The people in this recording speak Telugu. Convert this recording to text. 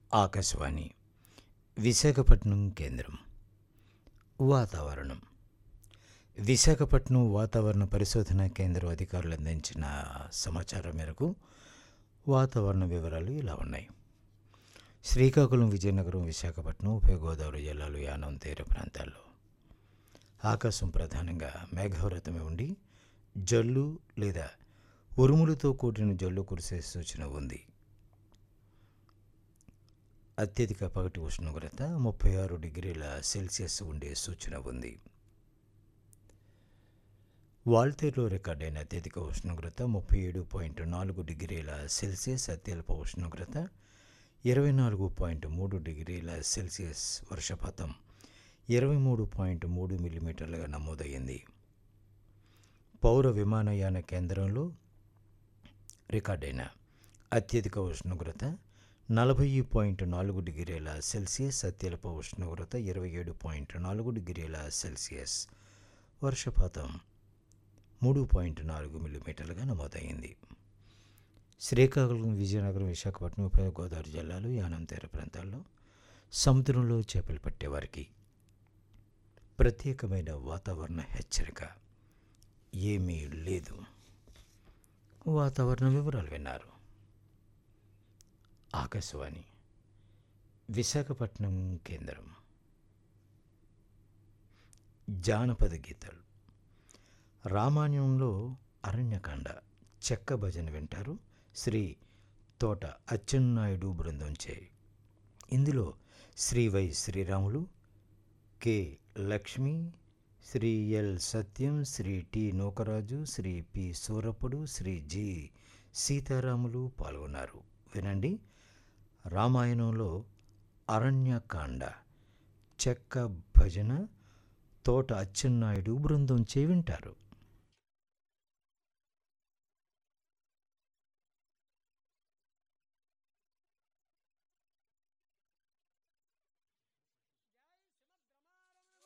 ఆకాశవాణి విశాఖపట్నం కేంద్రం వాతావరణం విశాఖపట్నం వాతావరణ పరిశోధన కేంద్రం అధికారులు అందించిన సమాచారం మేరకు వాతావరణ వివరాలు ఇలా ఉన్నాయి శ్రీకాకుళం విజయనగరం విశాఖపట్నం ఉభయ గోదావరి జిల్లాలు యానం తీర ప్రాంతాల్లో ఆకాశం ప్రధానంగా మేఘావృతమై ఉండి జల్లు లేదా ఉరుములతో కూడిన జల్లు కురిసే సూచన ఉంది అత్యధిక పగటి ఉష్ణోగ్రత ముప్పై ఆరు డిగ్రీల సెల్సియస్ ఉండే సూచన ఉంది వాల్తేరులో రికార్డైన అత్యధిక ఉష్ణోగ్రత ముప్పై ఏడు పాయింట్ నాలుగు డిగ్రీల సెల్సియస్ అత్యల్ప ఉష్ణోగ్రత ఇరవై నాలుగు పాయింట్ మూడు డిగ్రీల సెల్సియస్ వర్షపాతం ఇరవై మూడు పాయింట్ మూడు మిల్లీమీటర్లుగా నమోదయ్యింది పౌర విమానయాన కేంద్రంలో రికార్డైన అత్యధిక ఉష్ణోగ్రత నలభై పాయింట్ నాలుగు డిగ్రీల సెల్సియస్ అత్యల్ప ఉష్ణోగ్రత ఇరవై ఏడు పాయింట్ నాలుగు డిగ్రీల సెల్సియస్ వర్షపాతం మూడు పాయింట్ నాలుగు మిల్లీమీటర్లుగా నమోదైంది శ్రీకాకుళం విజయనగరం విశాఖపట్నం ఉభయ గోదావరి జిల్లాలు యానం తీర ప్రాంతాల్లో సముద్రంలో చేపలు పట్టేవారికి ప్రత్యేకమైన వాతావరణ హెచ్చరిక ఏమీ లేదు వాతావరణ వివరాలు విన్నారు ఆకాశవాణి విశాఖపట్నం కేంద్రం జానపద గీతాలు రామాయణంలో అరణ్యకాండ చెక్క భజన వింటారు శ్రీ తోట అచ్చెన్నాయుడు బృందంచే ఇందులో Sri Y Sriramulu K Lakshmi Sri L Satyam Sri T Nookaraju Sri P Surapudu Sri G Sitaramulu పాల్గొన్నారు వినండి రామాయణంలో అరణ్యకాండ చెక్క భజన తోట అచ్చెన్నాయుడు బృందం చే వింటారు